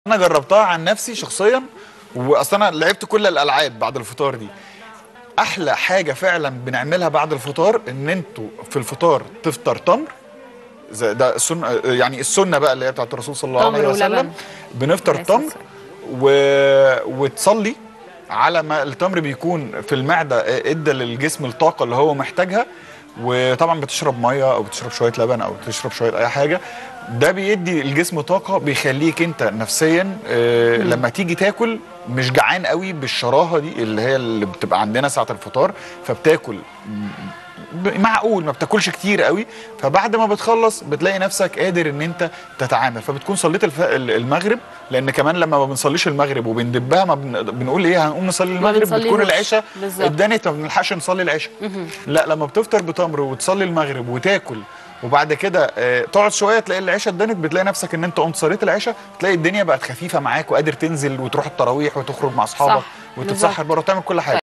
انا جربتها عن نفسي شخصيا واصل انا لعبت كل الالعاب بعد الفطار دي احلى حاجه فعلا بنعملها بعد الفطار ان انتوا في الفطار تفطر تمر زي ده السنه يعني السنه بقى اللي هي بتاعت الرسول صلى الله تمر عليه وسلم ولبن. بنفطر عليه تمر الصلاة و... وتصلي على ما التمر بيكون في المعده ادى للجسم الطاقه اللي هو محتاجها وطبعا بتشرب ميه او بتشرب شويه لبن او تشرب شويه اي حاجه ده بيدي الجسم طاقه بيخليك انت نفسيا آه لما تيجي تاكل مش جعان قوي بالشراهه دي اللي هي اللي بتبقى عندنا ساعه الفطار فبتاكل ب- معقول ما بتاكلش كتير قوي فبعد ما بتخلص بتلاقي نفسك قادر ان انت تتعامل فبتكون صليت الف... ال- المغرب لان كمان لما ما بنصليش المغرب وبندبها ما بن... بنقول ايه هنقوم نصلي المغرب بتكون بنصليهوش. العشاء بالظبط. ادانت ما بنلحقش نصلي العشاء لا لما بتفطر بتمر وتصلي المغرب وتاكل وبعد كده آه، تقعد شويه تلاقي العشاء ادانت بتلاقي نفسك ان انت قمت صليت العشاء تلاقي الدنيا بقت خفيفه معاك وقادر تنزل وتروح التراويح وتخرج مع اصحابك صح، وتتسحر بالظبط. بره وتعمل كل حاجه